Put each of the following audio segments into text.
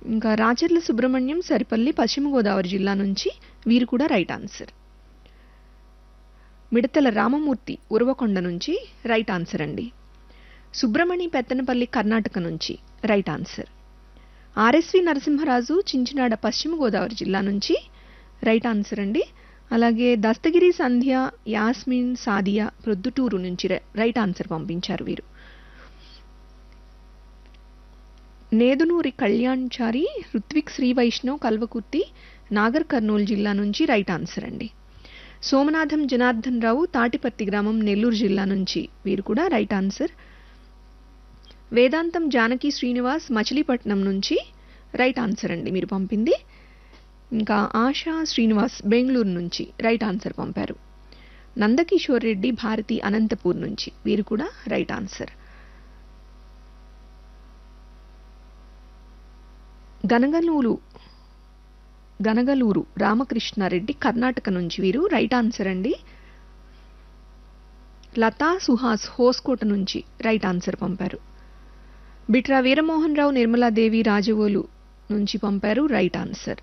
ఇంకా రాచర్ల సుబ్రహ్మణ్యం సరిపల్లి పశ్చిమ గోదావరి జిల్లా నుంచి వీరు కూడా రైట్ ఆన్సర్ మిడతల రామమూర్తి ఉరవకొండ నుంచి రైట్ ఆన్సర్ అండి సుబ్రమణి పెత్తనపల్లి కర్ణాటక నుంచి right answer R S V Narasimharaju Chinchinada Paschima Godavari జిల్లా నుంచి రైట్ ఆన్సర్ అండి అలాగే దస్తగిరి సంధ్య యాస్మిన్ సాదియా ప్రొద్దుటూరు నుంచి రై- రైట్ ఆన్సర్ పంపించారు వీరు నేదునూరి కళ్యాణ్చారి రుత్విక్ శ్రీ వైష్ణవ్ కల్వకుర్తి నాగర్ కర్నూలు జిల్లా నుంచి రైట్ ఆన్సర్ అండి సోమనాథం జనార్దన్ రావు తాటిపత్తి గ్రామం నెల్లూరు జిల్లా నుంచి వీరు కూడా రైట్ ఆన్సర్ వేదాంతం జానకి శ్రీనివాస్ మచిలీపట్నం నుంచి రైట్ ఆన్సర్ అండి మీరు పంపింది ఇంకా ఆశా శ్రీనివాస్ బెంగళూరు నుంచి రైట్ ఆన్సర్ పంపారు నందకిషోర్ రెడ్డి భారతి అనంతపూర్ నుంచి వీరు కూడా రైట్ ఆన్సర్ గనగలూరు గనగలూరు రామకృష్ణారెడ్డి కర్ణాటక నుంచి వీరు రైట్ ఆన్సర్ అండి లతా సుహాస్ హోస్కోట నుంచి రైట్ ఆన్సర్ పంపారు బిట్రా వీరమోహన్ రావు నిర్మలాదేవి రాజవోలు నుంచి పంపారు రైట్ ఆన్సర్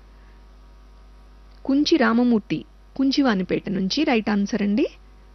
కుంచి రామమూర్తి కుంచివానిపేట నుంచి రైట్ ఆన్సర్ అండి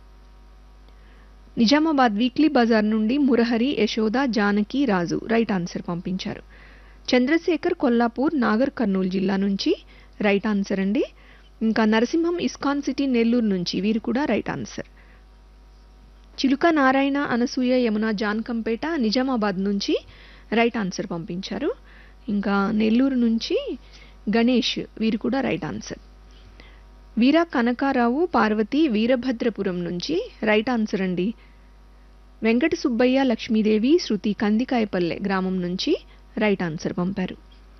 నిజామాబాద్ వీక్లీ బజార్ నుండి మురహరి యశోద జానకి రాజు రైట్ ఆన్సర్ పంపించారు చంద్రశేఖర్ కొల్లాపూర్ నాగర్ కర్నూలు జిల్లా నుంచి రైట్ ఆన్సర్ అండి ఇంకా నరసింహం ఇస్కాన్ సిటీ నెల్లూరు నుంచి వీరు కూడా రైట్ ఆన్సర్ చిలుక నారాయణ అనసూయ యమున జాన్కంపేట నిజామాబాద్ నుంచి రైట్ ఆన్సర్ పంపించారు ఇంకా నెల్లూరు నుంచి గణేష్ వీరు కూడా రైట్ ఆన్సర్ వీర కనకారావు పార్వతి వీరభద్రపురం నుంచి రైట్ ఆన్సర్ అండి వెంకట సుబ్బయ్య లక్ష్మీదేవి శృతి కందికాయపల్లె గ్రామం నుంచి రైట్ ఆన్సర్ పంపారు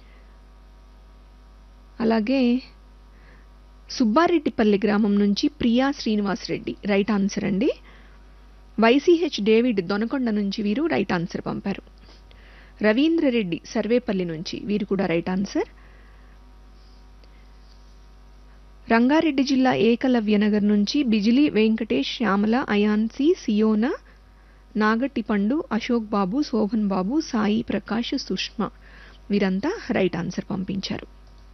అలాగే సుబ్బారెడ్డిపల్లి గ్రామం నుంచి ప్రియా శ్రీనివాస్ రెడ్డి రైట్ ఆన్సర్ అండి వైసీహెచ్ డేవిడ్ దొనకొండ నుంచి వీరు రైట్ ఆన్సర్ పంపారు రవీంద్ర రెడ్డి సర్వేపల్లి నుంచి వీరు కూడా రైట్ ఆన్సర్ రంగారెడ్డి జిల్లా ఏకలవ్యనగర్ నుంచి బిజిలి వెంకటేష్ శ్యామల అయాన్సి సియోనా నాగట్టి పండు అశోక్ బాబు శోభన్ బాబు సాయి ప్రకాష్ సుష్మ వీరంతా రైట్ ఆన్సర్ పంపించారు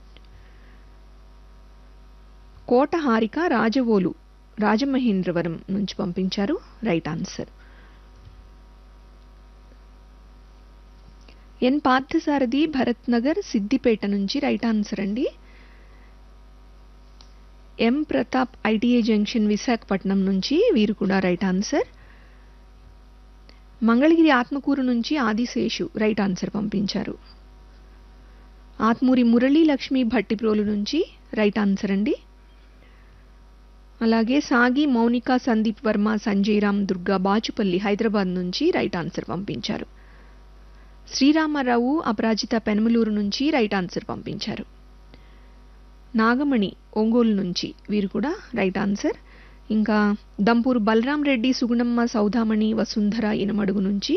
కోట హారిక రాజవోలు రాజమహేంద్రవరం నుంచి పంపించారు right answer N Parthasarathi Bharat Nagar Siddipet నుంచి రైట్ ఆన్సర్ అండి M Pratap ITI junction Visakhapatnam నుంచి వీరు కూడా రైట్ ఆన్సర్ మంగళగిరి ఆత్మకూరు నుంచి ఆదిశేషు రైట్ ఆన్సర్ పంపించారు ఆత్మూరి మురళీ లక్ష్మి భట్టిప్రోలు నుంచి రైట్ ఆన్సర్ అండి అలాగే సాగి మౌనిక సందీప్ వర్మ సంజయ్ రామ్ దుర్గా బాచుపల్లి హైదరాబాద్ నుంచి రైట్ ఆన్సర్ పంపించారు శ్రీరామారావు అపరాజిత పెనమలూరు నుంచి రైట్ ఆన్సర్ పంపించారు నాగమణి ఒంగోలు నుంచి వీరు కూడా రైట్ ఆన్సర్ ఇంకా దంపూరు బలరాం రెడ్డి సుగుణమ్మ సౌదామణి వసుంధర ఇనమడుగు నుంచి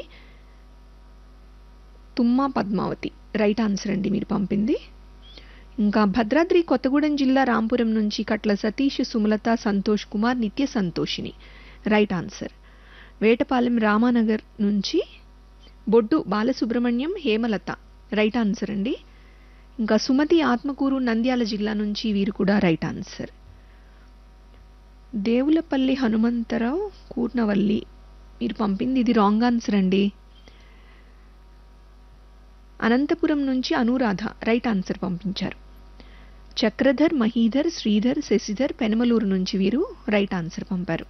తుమ్మా పద్మావతి రైట్ ఆన్సర్ అండి మీరు పంపింది ఇంకా భద్రాద్రి కొత్తగూడెం జిల్లా రాంపురం నుంచి కట్ల సతీష్ సుమలత సంతోష్ కుమార్ నిత్య సంతోషిని రైట్ ఆన్సర్ వేటపాలెం రామానగర్ నుంచి బొడ్డు బాలసుబ్రహ్మణ్యం హేమలత రైట్ ఆన్సర్ అండి ఇంకా సుమతి ఆత్మకూరు నంద్యాల జిల్లా నుంచి వీరు కూడా రైట్ ఆన్సర్ దేవులపల్లి హనుమంతరావు కూర్నవల్లి మీరు పంపింది ఇది రాంగ్ ఆన్సర్ అండి అనంతపురం నుంచి అనురాధ రైట్ ఆన్సర్ పంపించారు చక్రధర్ మహీధర్ శ్రీధర్ శశిధర్ పెనమలూరు నుంచి వీరు రైట్ ఆన్సర్ పంపారు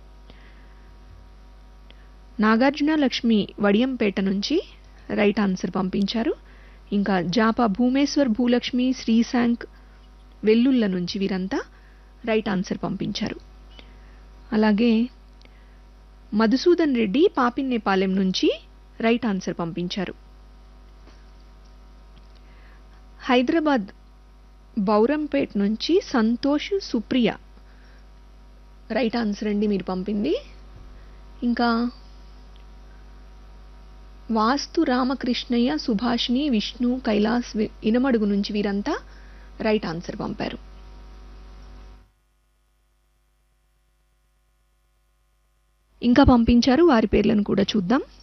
నాగార్జున లక్ష్మి వడియంపేట నుంచి రైట్ ఆన్సర్ పంపించారు ఇంకా జాపా భూమేశ్వర్ భూలక్ష్మి శ్రీశాంక్ వెల్లుళ్ళ నుంచి వీరంతా రైట్ ఆన్సర్ పంపించారు అలాగే మధుసూదన్ రెడ్డి పాపిన్నేపాలెం నుంచి రైట్ ఆన్సర్ పంపించారు హైదరాబాద్ బౌరంపేట్ నుంచి సంతోష్ సుప్రియ రైట్ ఆన్సర్ అండి మీరు పంపింది ఇంకా వాస్తు రామకృష్ణయ్య సుభాషిణి విష్ణు కైలాస్ వి- ఇనమడుగు నుంచి వీరంతా రైట్ ఆన్సర్ పంపారు ఇంకా పంపించారు వారి పేర్లను కూడా చూద్దాం